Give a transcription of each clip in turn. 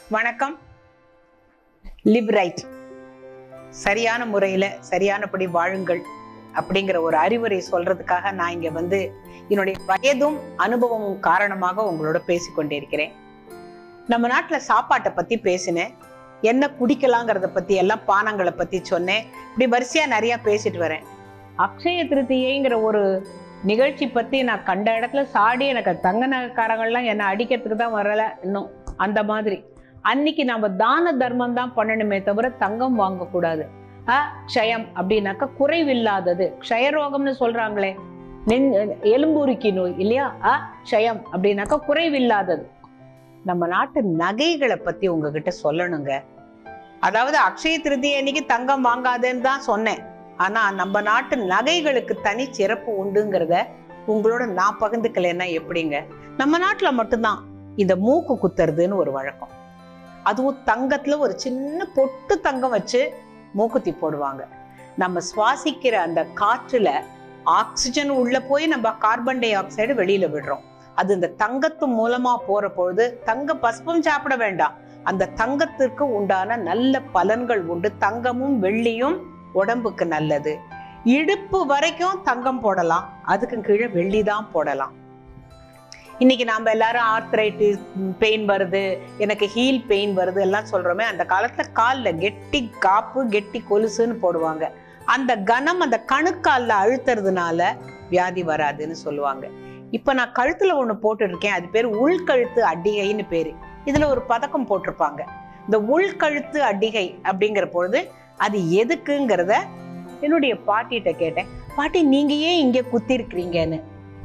வணக்கம் live right சரியான முறையில சரியானபடி வாழுங்கள் அப்படிங்கிற ஒரு அறிவுரை சொல்றதுக்காக நான் இங்க வந்து என்னுடைய வயதும் அனுபவமும் காரணமாக உங்களோட பேசிக்கொண்டே இருக்கிறேன் நம்ம நாட்டுல சாப்பாட்டை பத்தி பேசினேன் என்ன குடிக்கலாங்கிறத பத்தி எல்லாம் பானங்களை பத்தி சொன்னேன் இப்படி வரிசையா நிறைய பேசிட்டு வரேன் அக்ஷய திருத்தியைங்கிற ஒரு நிகழ்ச்சி பத்தி நான் கண்ட இடத்துல சாடி எனக்கு தங்க நகைக்காரங்கள்லாம் என்னை அடிக்கிறதுக்கு தான் வரல இன்னும் அந்த மாதிரி அன்னைக்கு நம்ம தான தர்மம் தான் பண்ணணுமே தவிர தங்கம் வாங்கக்கூடாது அ க்ஷயம் அப்படின்னாக்கா குறைவில்லாதது க்ஷயரோகம்னு சொல்றாங்களே நெஞ் எலும்புருக்கி நோய் இல்லையா அ க்ஷயம் அப்படின்னாக்கா குறைவில்லாதது நம்ம நாட்டு நகைகளை பத்தி உங்ககிட்ட சொல்லணுங்க அதாவது அக்ஷய திருதியை அன்னைக்கு தங்கம் வாங்காதேன்னு தான் சொன்னேன் ஆனா நம்ம நாட்டு நகைகளுக்கு தனி சிறப்பு உண்டுங்கிறத உங்களோட நான் பகிர்ந்துக்கலைன்னா எப்படிங்க நம்ம நாட்டுல மட்டும்தான் இந்த மூக்கு குத்துறதுன்னு ஒரு வழக்கம் அதுவும் தங்கத்துல ஒரு சின்ன பொட்டு தங்கம் வச்சு மூக்குத்தி போடுவாங்க நம்ம சுவாசிக்கிற அந்த காற்றுல ஆக்சிஜன் உள்ள போய் நம்ம கார்பன் டை ஆக்சைடு வெளியில விடுறோம் அது இந்த தங்கத்து மூலமா போற பொழுது தங்க பஸ்பம் சாப்பிட வேண்டாம் அந்த தங்கத்திற்கு உண்டான நல்ல பலன்கள் உண்டு தங்கமும் வெள்ளியும் உடம்புக்கு நல்லது இடுப்பு வரைக்கும் தங்கம் போடலாம் அதுக்கு கீழே வெள்ளி தான் போடலாம் இன்னைக்கு நாம எல்லாரும் ஆர்த்ரைட்டிஸ் பெயின் வருது எனக்கு ஹீல் பெயின் வருது எல்லாம் சொல்றோமே அந்த காலத்துல காலில் கெட்டி காப்பு கெட்டி கொலுசுன்னு போடுவாங்க அந்த கனம் அந்த கணுக்காலில் அழுத்துறதுனால வியாதி வராதுன்னு சொல்லுவாங்க இப்ப நான் கழுத்துல ஒண்ணு போட்டு இருக்கேன் அது பேர் உள்கழுத்து அடிகைன்னு பேரு இதுல ஒரு பதக்கம் போட்டிருப்பாங்க இந்த உள்கழுத்து அடிகை அப்படிங்கிற பொழுது அது எதுக்குங்கிறத என்னுடைய பாட்டிகிட்ட கேட்டேன் பாட்டி நீங்க ஏன் இங்க குத்தி இருக்கிறீங்கன்னு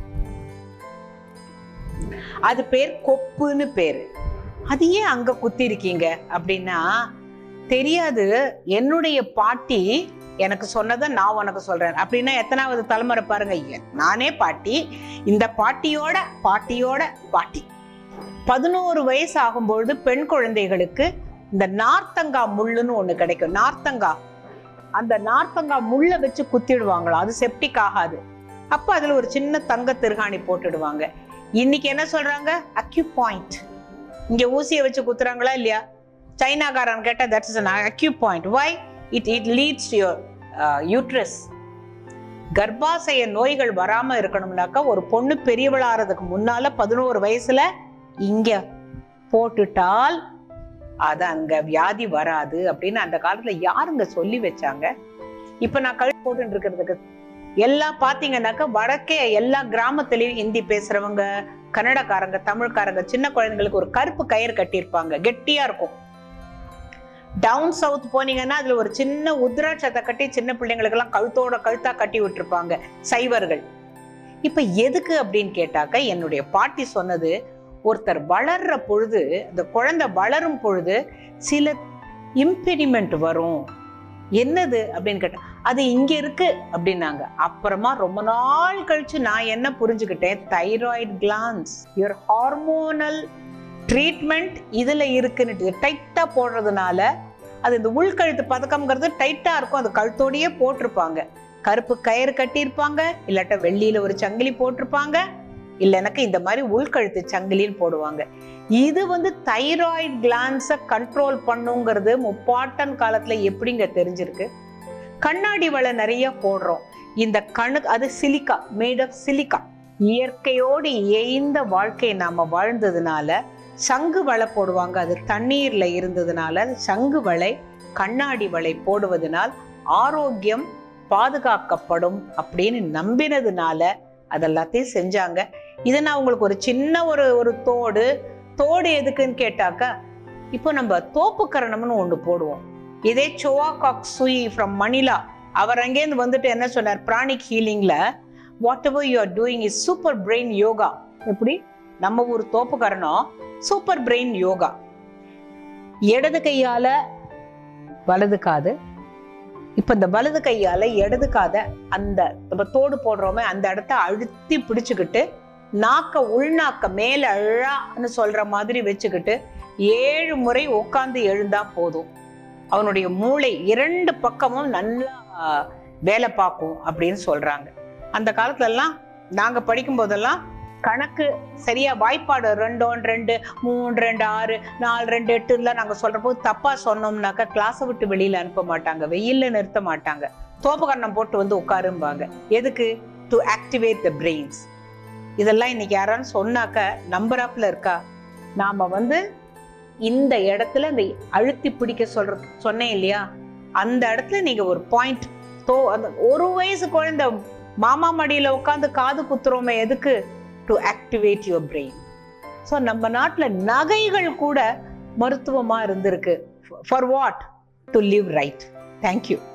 அது பேர் கொப்புன்னு பேரு அது ஏன் அங்க குத்தி இருக்கீங்க அப்படின்னா தெரியாது என்னுடைய பாட்டி எனக்கு சொன்னதை நான் உனக்கு சொல்றேன் அப்படின்னா எத்தனாவது தலைமுறை பாருங்க எ- நானே பாட்டி இந்த பாட்டியோட பாட்டியோட பாட்டி பதினோரு வயசு ஆகும்பொழுது பெண் குழந்தைகளுக்கு இந்த நார்த்தங்கா முள்ளுன்னு ஒண்ணு கிடைக்கும் நார்த்தங்கா அந்த நார்த்தங்கா முள்ள வச்சு குத்திடுவாங்களாம் அது செப்டிக் ஆகாது அப்ப அதுல ஒரு சின்ன தங்க திருகாணி போட்டுடுவாங்க இன்னைக்கு என்ன சொல்றாங்க அக்யூ பாயிண்ட் இங்க ஊசியை வச்சு குத்துறாங்களா இல்லையா சைனாக்காரன் கேட்டா that's an acupoint why it it leads your uterus கர்ப்பாசய நோய்கள் வராம இருக்கணும்னாக்கா ஒரு பொண்ணு பெரியவளாகிறதுக்கு முன்னால பதினோரு வயசுல இங்க போட்டுட்டால் அது அங்க வியாதி வராது அப்படின்னு அந்த காலத்துல யாருங்க சொல்லி வச்சாங்க இப்ப நான் கழுத்து போட்டுட்டு இருக்கிறதுக்கு எல்லாம் பாத்தீங்கன்னாக்கா வடக்கே எல்லா கிராமத்துலயும் ஹிந்தி பேசுறவங்க கன்னடக்காரங்க தமிழ்காரங்க சின்ன குழந்தைங்களுக்கு ஒரு கருப்பு கயிறு கட்டியிருப்பாங்க கெட்டியா இருக்கும் டவுன் சவுத் போனீங்கன்னா அதுல ஒரு சின்ன உத்ராட்சத்தை கட்டி சின்ன பிள்ளைங்களுக்கு எல்லாம் கழுத்தோட கழுத்தா கட்டி விட்டுருப்பாங்க சைவர்கள் இப்ப எதுக்கு அப்படின்னு கேட்டாக்க என்னுடைய பாட்டி சொன்னது ஒருத்தர் வளர்ற பொழுது அந்த குழந்தை வளரும் பொழுது சில இம்பெடிமெண்ட் வரும் என்னது அப்படின்னு கேட்டா அது இங்க இருக்கு அப்படின்னாங்க அப்புறமா ரொம்ப நாள் கழிச்சு நான் என்ன புரிஞ்சுக்கிட்டேன் thyroid glands your hormonal treatment இதுல இருக்குன்னு டைட்டா போடுறதுனால அது இந்த உள்கழுத்து பதக்கம்ங்கிறது டைட்டா இருக்கும் அது கழுத்தோடயே போட்டிருப்பாங்க கருப்பு கயிறு கட்டியிருப்பாங்க இல்லாட்ட வெள்ளியில ஒரு சங்கிலி போட்டிருப்பாங்க இல்லைனாக்க இந்த மாதிரி உள்கழுத்து சங்கிலின்னு போடுவாங்க இது வந்து தைராய்டு கிளான்ஸை கண்ட்ரோல் பண்ணுங்கிறது முப்பாட்டன் காலத்துல எப்படிங்க தெரிஞ்சிருக்கு கண்ணாடி வளை நிறைய போடுறோம் இந்த கணு அது சிலிக்கா மேட் ஆஃப் சிலிக்கா இயற்கையோடு இயைந்த வாழ்க்கையை நாம வாழ்ந்ததுனால சங்கு வலை போடுவாங்க அது தண்ணீர்ல இருந்ததுனால சங்கு வலை கண்ணாடி வலை போடுவதனால் ஆரோக்கியம் பாதுகாக்கப்படும் அப்படின்னு நம்பினதுனால அதெல்லாத்தையும் செஞ்சாங்க இதை நான் உங்களுக்கு ஒரு சின்ன ஒரு ஒரு தோடு தோடு எதுக்குன்னு கேட்டாக்கா இப்போ நம்ம தோப்புக்கரணம்னு ஒன்று போடுவோம் இதே சோவாகாக் சுயி ஃப்ரம் மணிலா அவர் அங்கேருந்து வந்துட்டு என்ன சொன்னார் பிராணிக் ஹீலிங்ல whatever you are doing is super brain yoga எப்படி நம்ம ஊர் தோப்புக்கரணம் சூப்பர் பிரெயின் யோகா இடது கையால வலது காது இப்ப இந்த வலது கையால இடது காத அந்த நம்ம தோடு போடுறோமே அந்த இடத்த அழுத்தி பிடிச்சுக்கிட்டு நாக்க உள்நாக்க மேல அழான்னு சொல்ற மாதிரி வச்சுக்கிட்டு ஏழு முறை உட்கார்ந்து எழுந்தா போதும் அவனுடைய மூளை இரண்டு பக்கமும் நல்லா வேலை பார்க்கும் அப்படின்னு சொல்றாங்க அந்த காலத்துல எல்லாம் நாங்க படிக்கும் போதெல்லாம் கணக்கு சரியா வாய்ப்பாடு ரெண்டோன் ரெண்டு மூணு ரெண்டு ஆறு நாலு ரெண்டு எட்டுலாம் நாங்க சொல்ற போது தப்பா சொன்னோம்னாக்கா கிளாஸை விட்டு வெளியில அனுப்ப மாட்டாங்க வெயில்ல நிறுத்த மாட்டாங்க தோப்பகரணம் போட்டு வந்து உட்காரும்பாங்க எதுக்கு டு ஆக்டிவேட் த பிரெயின்ஸ் இதெல்லாம் இன்னைக்கு யாராவது சொன்னாக்க நம்பராப்ல இருக்கா நாம வந்து இந்த இடத்துல இந்த அழுத்தி பிடிக்க சொல்ற சொன்னேன் இல்லையா அந்த இடத்துல நீங்க ஒரு பாயிண்ட் தோ அந்த ஒரு வயசு குழந்தை மாமா மடியில உட்காந்து காது குத்துறோமே எதுக்கு to activate your brain so நம்ம நாட்டில் நகைகள் கூட மருத்துவமா இருந்திருக்கு for what to live right thank you